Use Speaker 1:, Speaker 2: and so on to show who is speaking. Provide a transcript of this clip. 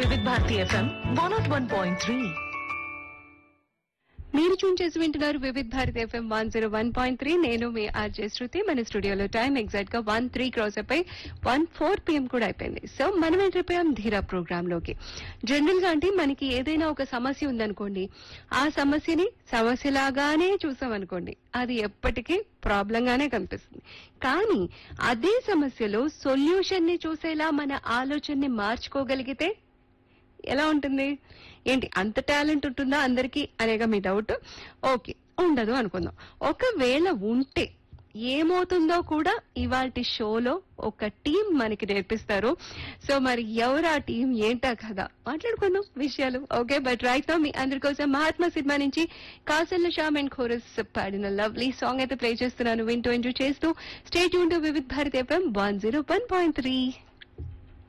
Speaker 1: వివిధ Bharati FM one nought one point three
Speaker 2: మీరు tune చేసి వింటున్నారు Vividh Bharat FM one zero one point three నేను మీ ఆర్జే శృతి మన స్టూడియోలో టైం ఎగ్జాక్ట్ గా వన్ త్రీ క్రాస్ అయిపోయి వన్ ఫోర్ పిఎం కూడా అయిపోయింది సో మనం ఎంటర్పోయాం ధీరా ప్రోగ్రామ్ లోకి జనరల్ గా అంటే మనకి ఏదైనా ఒక సమస్య ఉందనుకోండి ఆ సమస్యని సమస్యలాగానే చూసాం అనుకోండి అది ఎప్పటికీ ప్రాబ్లం గానే కనిపిస్తుంది కానీ అదే సమస్యలో సొల్యూషన్ ని చూసేలా మన ఆలోచనని మార్చుకోగలిగితే ఎలా ఉంటుంది ఏంటి అంత టాలెంట్ ఉంటుందా అందరికీ అనేగా మీ డౌట్ ఓకే ఉండదు అనుకుందాం ఒకవేళ ఉంటే ఏమవుతుందో కూడా ఇవాళ షోలో ఒక టీం మనకి నేర్పిస్తారు సో మరి ఎవరు ఆ టీం ఏంటా కదా మాట్లాడుకుందాం విషయాలు ఓకే బట్ రైట్ నో మీ అందరి కోసం మహాత్మా సినిమా నుంచి కాసల్ల షామ్ అండ్ ఖోరస్ పాడిన లవ్లీ సాంగ్ అయితే ప్లే చేస్తున్నాను వింటూ ఎంజాయ్ చేస్తూ స్టేట్ యూన్ to Vividh Bharat FM one zero one point three